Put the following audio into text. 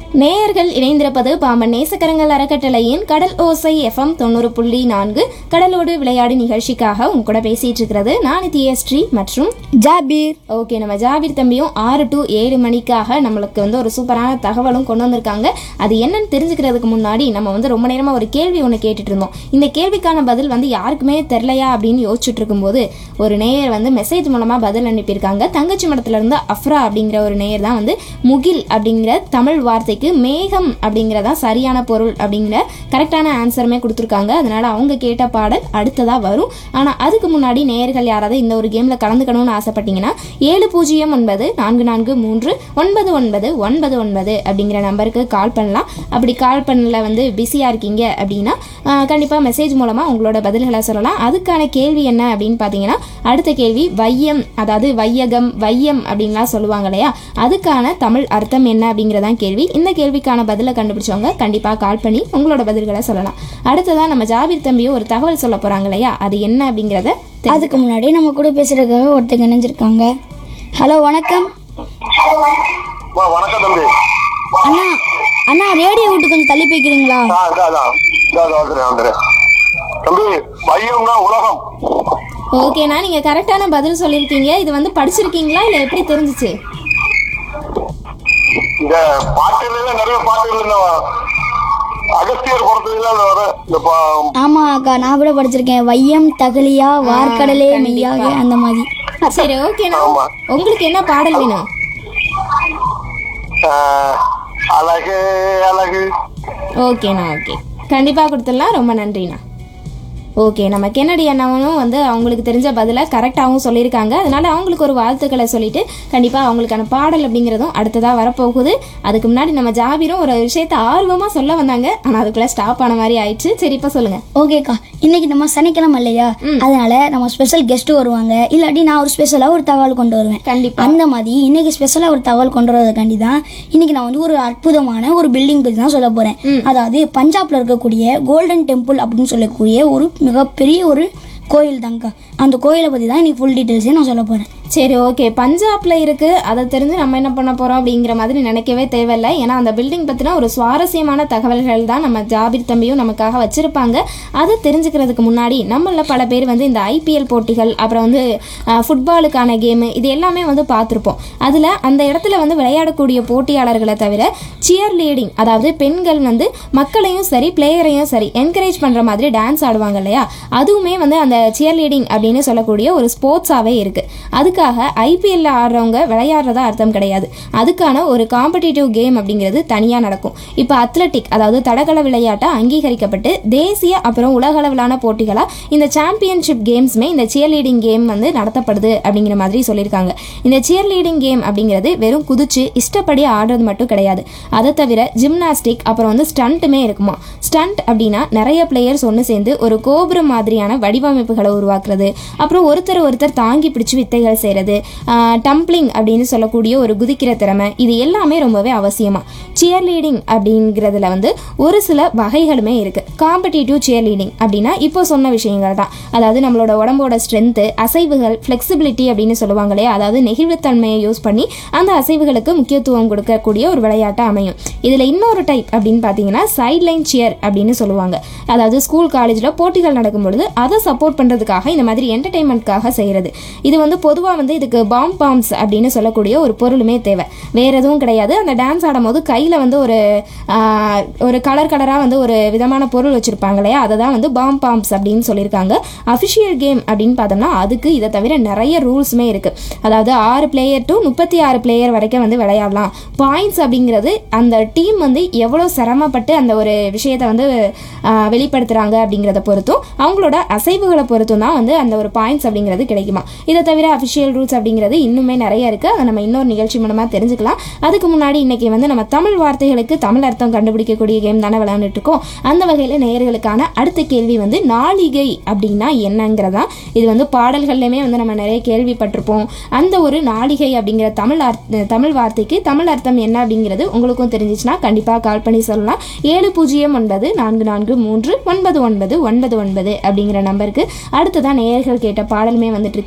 நேயர்கள் இணைந்திருப்பது பாம்பன் நேசக்கரங்கள் அறக்கட்டளையின் கடல் ஓசை எஃப்எம் தொண்ணூறு புள்ளி நான்கு கடலோடு விளையாடு நிகழ்ச்சிக்காக உங்க கூட பேசிட்டு இருக்கிறது நான் தியஸ்ரீ மற்றும் ஜாபீர் ஓகே நம்ம ஜாபீர் தம்பியும் ஆறு டு ஏழு மணிக்காக நம்மளுக்கு வந்து ஒரு சூப்பரான தகவலும் கொண்டு வந்திருக்காங்க அது என்னன்னு தெரிஞ்சுக்கிறதுக்கு முன்னாடி நம்ம வந்து ரொம்ப நேரமா ஒரு கேள்வி ஒன்று கேட்டுட்டு இருந்தோம் இந்த கேள்விக்கான பதில் வந்து யாருக்குமே தெரிலையா அப்படின்னு யோசிச்சுட்டு இருக்கும்போது ஒரு நேயர் வந்து மெசேஜ் மூலமா பதில் அனுப்பியிருக்காங்க தங்கச்சி மடத்துல இருந்து அஃப்ரா அப்படிங்கிற ஒரு நேயர் தான் வந்து முகில் அப்படிங்கிற தமிழ் வார்த்தைக்கு மேகம் அப்படிங்கிறதா சரியான பொருள் அப்படிங்கிற கரெக்டான ஆன்சருமே கொடுத்துருக்காங்க அதனால அவங்க கேட்ட பாடல் அடுத்ததா வரும் ஆனா அதுக்கு முன்னாடி நேயர்கள் யாராவது இந்த ஒரு கேம்ல கலந்துக்கணும்னு ஆசைப்பட்டீங்கன்னா ஏழு பூஜ்ஜியம் ஒன்பது நான்கு நான்கு மூன்று ஒன்பது ஒன்பது ஒன்பது ஒன்பது அப்படிங்கிற நம்பருக்கு கால் பண்ணலாம் அப்படி கால் பண்ணல வந்து பிஸியாக இருக்கீங்க அப்படின்னா கண்டிப்பாக மெசேஜ் மூலமாக உங்களோட பதில்களை சொல்லலாம் அதுக்கான கேள்வி என்ன அப்படின்னு பார்த்தீங்கன்னா அடுத்த கேள்வி வையம் அதாவது வையகம் வையம் அப்படின்லாம் சொல்லுவாங்க இல்லையா அதுக்கான தமிழ் அர்த்தம் என்ன அப்படிங்கிறதான் கேள்வி இந்த கேள்விக்கான பதிலை கண்டுபிடிச்சவங்க கண்டிப்பாக கால் பண்ணி உங்களோட பதில்களை சொல்லலாம் அடுத்ததான் நம்ம ஜாபீர் தம்பியும் ஒரு தகவல் சொல்ல போகிறாங்க இல்லையா அது என்ன அப்படிங்கிறத தெ- அதுக்கு முன்னாடி நம்ம கூட பேசுறதுக்காக ஒருத்தங்க இணைஞ்சிருக்காங்க ஹலோ வணக்கம் வா, வணக்கம் தம்பி அண்ணா அண்ணா ரேடியோ விட்டு கொஞ்சம் தள்ளி போய்க்கிறீங்களா ஆ இதா இதான் இதா இதா வந்துடுறேன் வந்துடுறேன் தம்பி வையம்னா உலகம் ஓகேண்ணா நீங்கள் கரெக்டான பதில் சொல்லியிருக்கீங்க இது வந்து படிச்சிருக்கீங்களா இல்லை எப்படி தெரிஞ்சிச்சு இந்த பாட்டுல நிறைய பாட்டுகள் இந்த அகஸ்தியர் படத்துல வர இந்த பா- ஆமா அக்கா நான் கூட படிச்சிருக்கேன் வையம் தகலியா வார்க்கடலே மெய்யாக அந்த மாதிரி சரி ஓகேண்ணா ஆமா. உங்களுக்கு என்ன பாடல் வேணும் ஆ, அழகு அழகு ஓகேண்ணா ஓகே கண்டிப்பாக கொடுத்துடலாம் ரொம்ப நன்றிண்ணா ஓகே நம்ம கென்னடி அண்ணாவும் வந்து அவங்களுக்கு தெரிஞ்ச பதிலை கரெக்டாகவும் சொல்லியிருக்காங்க அதனால அவங்களுக்கு ஒரு வாழ்த்துக்களை சொல்லிட்டு கண்டிப்பாக அவங்களுக்கான பாடல் அப்படிங்கிறதும் அடுத்ததாக வரப்போகுது அதுக்கு முன்னாடி நம்ம ஜாபீரும் ஒரு விஷயத்த ஆர்வமாக சொல்ல வந்தாங்க ஆனால் அதுக்குள்ளே ஸ்டாப் ஆன மாதிரி ஆயிடுச்சு சரி இப்போ சொல்லுங்கள் ஓகேக்கா இன்னைக்கு நம்ம சனிக்கிழமை இல்லையா அதனால நம்ம ஸ்பெஷல் கெஸ்ட் வருவாங்க இல்லாட்டி நான் ஒரு ஸ்பெஷலா ஒரு தகவல் கொண்டு வருவேன் கண்டிப்பா அந்த மாதிரி இன்னைக்கு ஸ்பெஷலா ஒரு தகவல் கொண்டு வரதுக்காண்டி தான் இன்னைக்கு நான் வந்து ஒரு அற்புதமான ஒரு பில்டிங் பத்தி தான் சொல்ல போறேன் அதாவது பஞ்சாப்ல இருக்கக்கூடிய கோல்டன் டெம்பிள் அப்படின்னு சொல்லக்கூடிய ஒரு மிகப்பெரிய ஒரு கோயில் தாங்க்கா அந்த கோயிலை பத்தி தான் இன்னைக்கு ஃபுல் டீட்டெயில்ஸே நான் சொல்ல போறேன் சரி ஓகே பஞ்சாப்ல இருக்கு அதை தெரிஞ்சு நம்ம என்ன பண்ண போறோம் அப்படிங்கிற மாதிரி நினைக்கவே தேவையில்லை ஏன்னா அந்த பில்டிங் பத்தின ஒரு சுவாரஸ்யமான தகவல்கள் தான் நம்ம ஜாபீர் தம்பியும் நமக்காக வச்சிருப்பாங்க அதை தெரிஞ்சுக்கிறதுக்கு முன்னாடி நம்மள பல பேர் வந்து இந்த ஐபிஎல் போட்டிகள் அப்புறம் வந்து அஹ், ஃபுட்பாலுக்கான கேமு இது எல்லாமே வந்து பார்த்துருப்போம் அதில் அந்த இடத்துல வந்து விளையாடக்கூடிய போட்டியாளர்களை தவிர சியர் லீடிங் அதாவது பெண்கள் வந்து மக்களையும் சரி பிளேயரையும் சரி என்கரேஜ் பண்ணுற மாதிரி டான்ஸ் ஆடுவாங்க இல்லையா அதுவுமே வந்து அந்த சியர் லீடிங் அப்படின்னு சொல்லக்கூடிய ஒரு ஸ்போர்ட்ஸாகவே இருக்குது அதுக்காக ஐபிஎல்ல ஆடுறவங்க விளையாடுறதா அர்த்தம் கிடையாது அதுக்கான ஒரு காம்படிட்டிவ் கேம் அப்படிங்கிறது தனியாக நடக்கும் இப்போ அத்லட்டிக் அதாவது தடகள விளையாட்டை அங்கீகரிக்கப்பட்டு தேசிய அப்புறம் உலக அளவிலான போட்டிகளாக இந்த சாம்பியன்ஷிப் கேம்ஸ்மே இந்த சியர் லீடிங் கேம் வந்து நடத்தப்படுது அப்படிங்கிற மாதிரி சொல்லியிருக்காங்க இந்த சியர் லீடிங் கேம் அப்படிங்கிறது வெறும் குதிச்சு இஷ்டப்படி ஆடுறது மட்டும் கிடையாது அதை தவிர ஜிம்னாஸ்டிக் அப்புறம் வந்து ஸ்டண்ட்டுமே இருக்குமா ஸ்டண்ட் அப்படின்னா நிறைய பிளேயர்ஸ் ஒன்று சேர்ந்து ஒரு கோபுரம் மாதிரியான வடிவமைப்புகளை உருவாக்குறது அப்புறம் ஒருத்தர் ஒருத்தர் தாங்கி பிடிச்சு வித்தைகள் செய்கிறது டம்ப்ளிங் அப்படின்னு சொல்லக்கூடிய ஒரு குதிக்கிற திறமை இது எல்லாமே ரொம்பவே அவசியமா சியர் லீடிங் அப்படிங்கிறதுல வந்து ஒரு சில வகைகளுமே இருக்கு காம்படிட்டிவ் சியர் லீடிங் அப்படின்னா இப்போ சொன்ன விஷயங்கள் தான் அதாவது நம்மளோட உடம்போட ஸ்ட்ரென்த்து அசைவுகள் ஃப்ளெக்சிபிலிட்டி அப்படின்னு சொல்லுவாங்க இல்லையா அதாவது நெகிழ்வுத்தன்மையை யூஸ் பண்ணி அந்த அசைவுகளுக்கு முக்கியத்துவம் கொடுக்கக்கூடிய ஒரு விளையாட்டா அமையும் இதில் இன்னொரு டைப் அப்படின்னு பார்த்தீங்கன்னா சைட்லைன் சியர் அப்படின்னு சொல்லுவாங்க அதாவது ஸ்கூல் காலேஜில் போட்டிகள் நடக்கும் பொழுது அதை சப்போர்ட் பண்ணுறதுக்காக இந்த மாதிரி என்டர்டைன்மெண்ட்காக செய்கிறது இது வந்து பொதுவாக வந்து இதுக்கு பாம் பாம்ஸ் அப்படின்னு சொல்லக்கூடிய ஒரு பொருளுமே தேவை வேற எதுவும் கிடையாது அந்த டான்ஸ் ஆடும்போது கையில் வந்து ஒரு ஆஹ், ஒரு கலர் கலராக வந்து ஒரு விதமான பொருள் வச்சுருப்பாங்க இல்லையா அதை தான் வந்து பாம் பாம்ஸ் அப்படின்னு சொல்லியிருக்காங்க அஃபிஷியல் கேம் அப்படின்னு பார்த்தோம்னா அதுக்கு இதை தவிர நிறைய ரூல்ஸுமே இருக்குது அதாவது ஆறு பிளேயர் டு முப்பத்தி ஆறு பிளேயர் வரைக்கும் வந்து விளையாடலாம் பாயிண்ட்ஸ் அப்படிங்கிறது அந்த டீம் வந்து எவ்வளோ சிரமப்பட்டு அந்த ஒரு விஷயத்தை வந்து ஆஹ், வெளிப்படுத்துகிறாங்க அப்படிங்கிறத பொறுத்தும் அவங்களோட அசைவுகளை பொறுத்தும் தான் வந்து அந்த ஒரு பாயிண்ட்ஸ் அப்படிங்கிறது கிடைக்குமா இதை தவிர அஃபிஷியல் ரூல்ஸ் அப்படிங்கிறது இன்னுமே நிறைய இருக்குது அதை நம்ம இன்னொரு நிகழ்ச்சி மூலமாக தெரிஞ்சுக்கலாம் அதுக்கு முன்னாடி இன்னைக்கு வந்து நம்ம தமிழ் வார்த்தைகளுக்கு தமிழ் அர்த்தம் கண்டுபிடிக்கக்கூடிய கேம் தானே விளையாண்டுட்டு இருக்கோம் அந்த வகையில் நேயர்களுக்கான அடுத்த கேள்வி வந்து நாளிகை அப்படின்னா என்னங்கிறதா இது வந்து பாடல்கள்லையுமே வந்து நம்ம நிறைய கேள்விப்பட்டிருப்போம் அந்த ஒரு நாளிகை அப்படிங்கிற தமிழ் அர்த்த தமிழ் வார்த்தைக்கு தமிழ் அர்த்தம் என்ன அப்படிங்கிறது உங்களுக்கும் தெரிஞ்சிச்சுன்னா கண்டிப்பாக கால் பண்ணி சொல்லலாம் ஏழு பூஜ்ஜியம் ஒன்பது நான்கு நான்கு மூன்று ஒன்பது ஒன்பது ஒன்பது ஒன்பது அப்படிங்கிற நம்பருக்கு அடுத்ததான் நேயர்கள் கேட்ட பாடலுமே வந்துட்டு இருக்கு